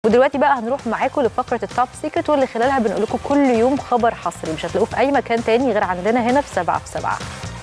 ودلوقتي بقى هنروح معاكم لفقره التوب سيكريت واللي خلالها بنقول لكم كل يوم خبر حصري مش هتلاقوه في اي مكان تاني غير عندنا هنا في سبعة في سبعة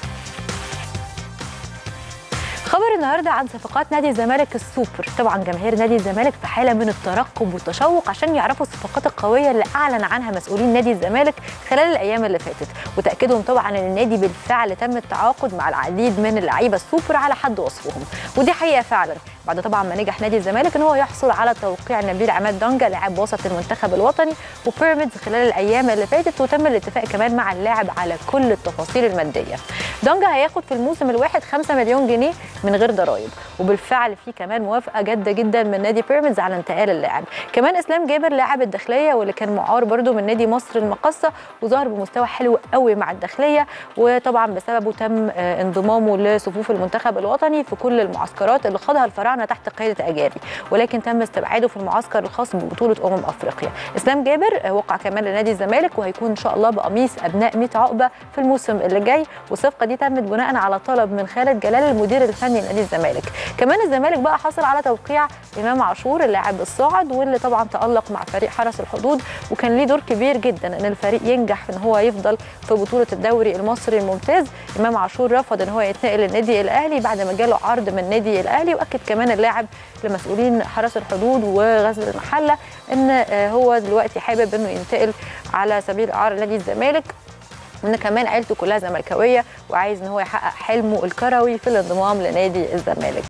خبر النهارده عن صفقات نادي الزمالك السوبر طبعا جماهير نادي الزمالك في حاله من الترقب والتشوق عشان يعرفوا الصفقات القويه اللي اعلن عنها مسؤولين نادي الزمالك خلال الايام اللي فاتت وتاكيدهم طبعا ان النادي بالفعل تم التعاقد مع العديد من اللعيبه السوبر على حد وصفهم ودي حقيقه فعلا بعد طبعا ما نجح نادي الزمالك ان هو يحصل على توقيع نبيل عماد دونجا لاعب وسط المنتخب الوطني وبيراميدز خلال الايام اللي فاتت وتم الاتفاق كمان مع اللاعب على كل التفاصيل الماديه دونجا هياخد في الموسم الواحد 5 مليون جنيه من غير ضرائب وبالفعل في كمان موافقه جاده جدا من نادي بيراميدز على انتقال اللاعب كمان اسلام جابر لاعب الداخليه واللي كان معار برده من نادي مصر المقصه وظهر بمستوى حلو قوي مع الداخليه وطبعا بسببه تم انضمامه لصفوف المنتخب الوطني في كل المعسكرات اللي خاضها الفراعنه تحت قياده اجاري ولكن تم استبعاده في المعسكر الخاص ببطوله امم افريقيا اسلام جابر وقع كمان لنادي الزمالك وهيكون ان شاء الله بقميص ابناء 100 عقبه في الموسم اللي جاي والصفقه دي تمت بناء على طلب من خالد جلال المدير الفني لنادي الزمالك كمان الزمالك بقى حصل على توقيع امام عاشور اللاعب الصاعد واللي طبعا تالق مع فريق حرس الحدود وكان ليه دور كبير جدا ان الفريق ينجح في ان هو يفضل في بطوله الدوري المصري الممتاز امام عاشور رفض ان هو يتنقل للنادي الاهلي بعد ما جاله عرض من النادي الاهلي واكد كمان اللاعب لمسؤولين حرس الحدود وغزل المحله ان هو دلوقتي حابب انه ينتقل على سبيل اعاره نادي الزمالك وان كمان عيلته كلها زملكاويه وعايز ان هو يحقق حلمه الكروي في الانضمام لنادي الزمالك